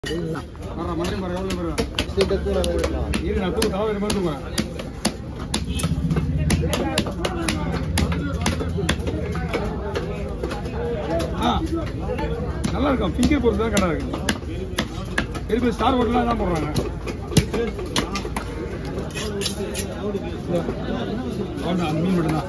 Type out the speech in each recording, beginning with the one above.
வர்றேன் மறுபடியும் பாரு எவ்வளோ பாரு இரு நான் தூக்க தவிர மாதிரி தூங்குறேன் ஆ நல்லா இருக்கும் ஃபிங்கர் பொறுத்து தான் கடை இருக்கு இருக்கு ஸ்டார் ஹோட்டலாம் தான் போடுறாங்க ஒன்று அந்த மீன் மட்டும்தான்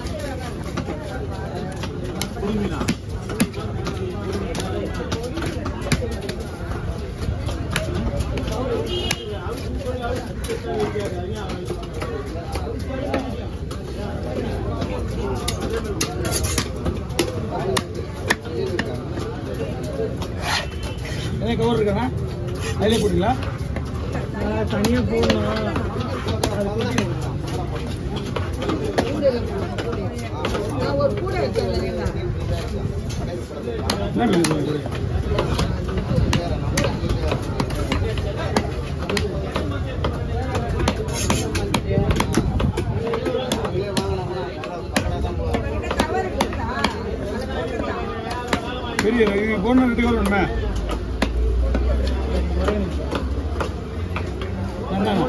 என்ன கவர் இருக்காண்ணா அதிலே போட்டுங்களா தனியா போடணும் நான் ஒரு கூட வச்சேன் என்ன மீன் இது உங்களுக்கு? பெரிய இது போன ரெண்டு கவர் வேணுமே வேண்டாமா?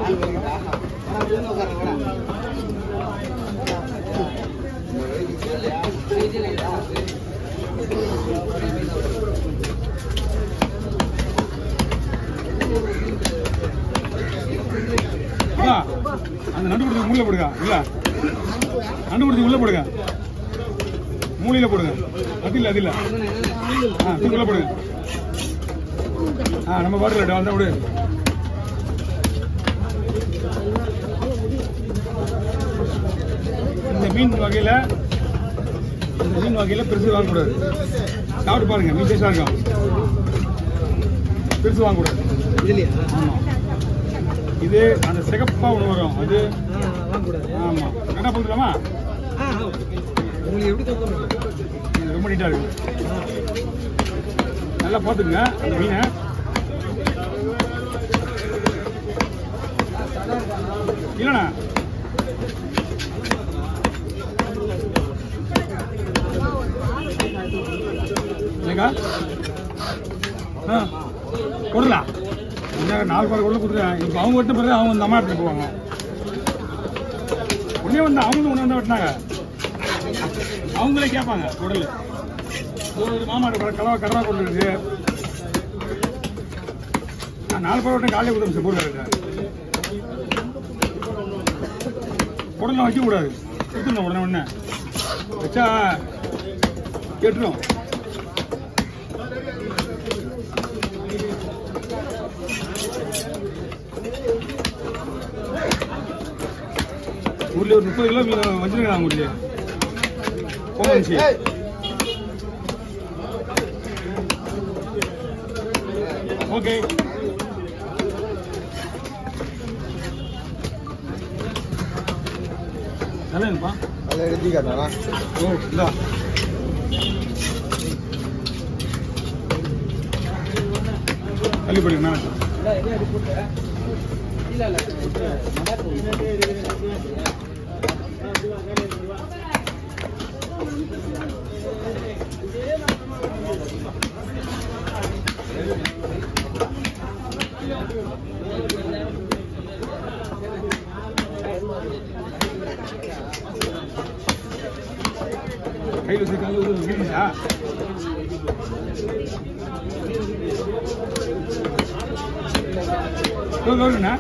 அப்பா, அந்த நண்டுபிடிச்சி மூலையில போடுங்க இல்ல நண்டுபிடிச்சி உள்ள போடுங்க மூலையில போடுங்க அது இல்ல அது இல்ல ஆ தூக்கி உள்ள போடுங்க ஆ நம்ம பாட்டில் வந்தா விடு இந்த மீன் வகையில இந்த மீன் வகையில பெருசு வாங்கக்கூடாது சாப்பிட்டு பாருங்க மீன் டேஸ்டா இருக்கும் பெருசு வாங்கக்கூடாது இதுலையா ஆமா இது அந்த சிகப்பா ஒன்று வரும் அது வாங்கக்கூடாது ஆமா என்ன பண்ணலாமா ஆ ஆ. உங்களுக்கு எப்படி தோணும் இது ரொம்ப நீட்டா இருக்கு நல்லா பார்த்துக்குங்க அந்த மீனை இல்லைண்ணா என்னக்கா ஆ கொடுலாம் என்ன நாலு பேர் கொள்ள கொடுத்துருக்கேன் இப்போ அவங்க வெட்ட பிறகு அவங்க இந்த அம்மா எடுத்துட்டு போவாங்க உடனே வந்து அவங்க ஒன்று வந்து வெட்டினாங்க அவங்களே கேட்பாங்க உடல் ஒரு மாமா கடவா கடவா கொண்டு இருக்கு நான் நாலு பேர் விட்டு காலையில் கொடுத்து போட்டு இருக்கேன் உடனே வைக்க கூடாது கொடுத்துடணும் உடனே உடனே வச்சா கெட்டுரும் ஊர்ல ஒரு முப்பது கிலோ மீன் வச்சிருக்காங்க ஊர்லயே போச்சு ஓகே நல்லா இருப்பா அதில் எழுதிக்காட்டா ஓ இந்தா தள்ளி போடுங்க மேலே கையில் வச்சு காலில் வச்சு வீடுச்சா கவருண்ணா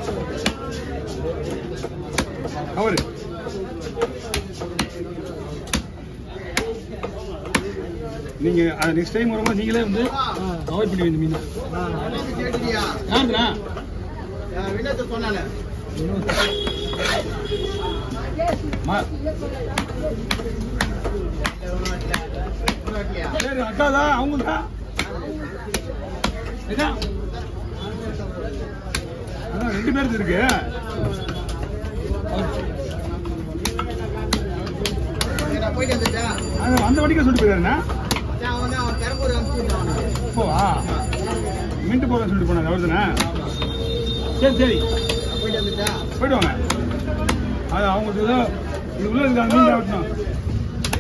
கவரு நீங்க நெக்ஸ்ட் டைம் வரும்போது நீங்களே வந்து அவாய்ட் பண்ணி இந்த மீன் யாருண்ணா மா சரி அக்கா தான் அவங்க தான் இதான். அதான் ரெண்டு பேருக்கு இருக்கு போயிட்டு வந்துட்டா அது அந்த வண்டிக்கு சொல்லிட்டு போயிருந்தா அவன் வந்து அவன் பெரம்பூர் அனுப்பிச்சு போவா மின்ட்டு போறேன்னு சொல்லிட்டு போனாங்க அவர் தானே சரி சரி போயிட்டு வந்துட்டா போயிட்டு வாங்க அது அவங்களுக்கு ஏதோ இது உள்ள இருக்காங்க மீன் தான் வெட்டணும்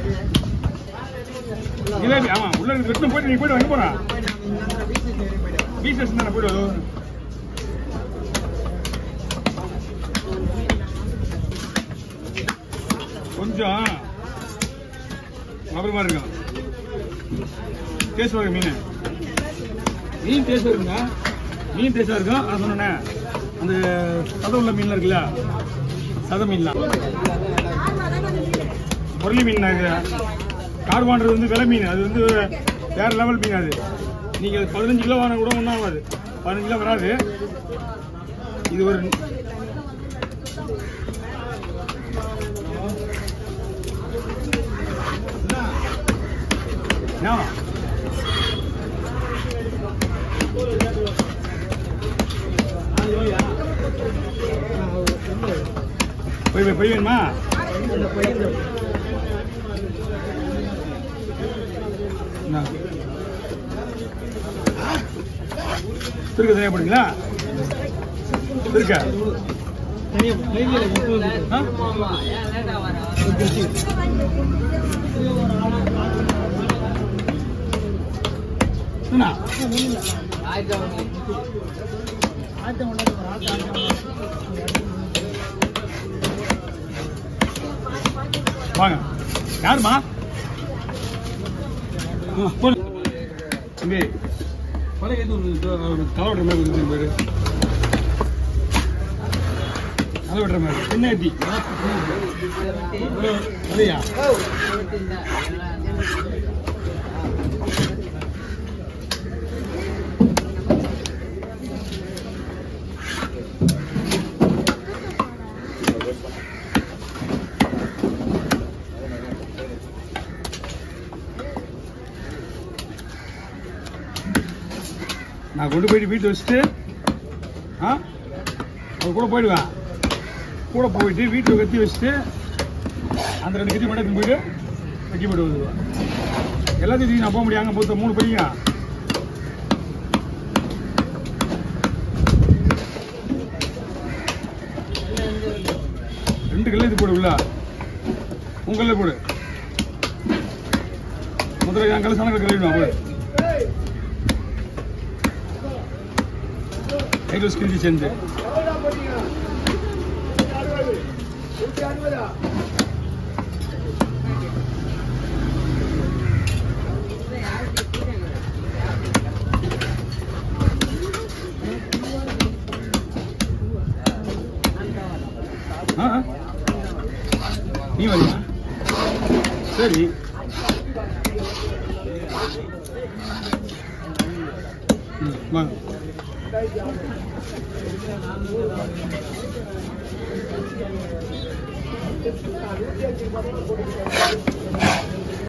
ஜிலேபி ஆமா உள்ள இருக்கு வெட்டணும் போயிட்டு நீ போயிட்டு வாங்க போறேன் போயிட்டு நம்ம இந்த பிசினஸ் போயிட்டு பி ஸ்டேஷன் தானே போயிடு கொஞ்சம் அப்புறமா இருக்கும் டேஸ்ட் வரும் மீன் மீன் டேஸ்ட் இருக்குங்க மீன் டேஸ்டாக இருக்கும் நான் சொன்னேனே அந்த சதை உள்ள மீன்லாம் இருக்குல்ல சதை மீன்லாம் பொருளி மீன் இது கார்வான்றது வந்து விலை மீன் அது வந்து வேற லெவல் மீன் அது நீங்கள் பதினஞ்சு கிலோ வாங்க கூட ஒன்றும் ஆகாது பதினஞ்சு கிலோ வராது இது ஒரு என்ன? போய் போய் போய் வேணுமா என்ன? திருக்க தனியா போடுங்களா திருக்க ஆ? என்ன? வாங்க யாருமா ஆ, போடு. தம்பி பழைய இது ஒரு இது ஒரு தலைவட்டுற மாதிரி இருக்குது பேரு தலைவட்டுற மாதிரி என்ன ஏத்தி இல்லையா நான் கொண்டு போயிட்டு வீட்டில் வச்சுட்டு ஆ அவர் கூட போயிடுவேன் கூட போயிட்டு வீட்டில் கத்தி வச்சுட்டு அந்த ரெண்டு கத்தி மட்டும் எடுத்துன்னு போயிட்டு வெட்டி போட்டு வந்துடுவேன் எல்லாத்தையும் தூக்கி நான் போக முடியாங்க மொத்தம் மூணு பையங்க ரெண்டு கல்ல இது போடு உள்ள உங்கள்ல போடு முதல்ல என் கல்ல சனக்கல் கழுவிடுவான் போடு ஐదు ஸ்கிரிஞ்சி சேர்ந்து ஆ ஆ. நீ வரியா சரி ம், வாங்க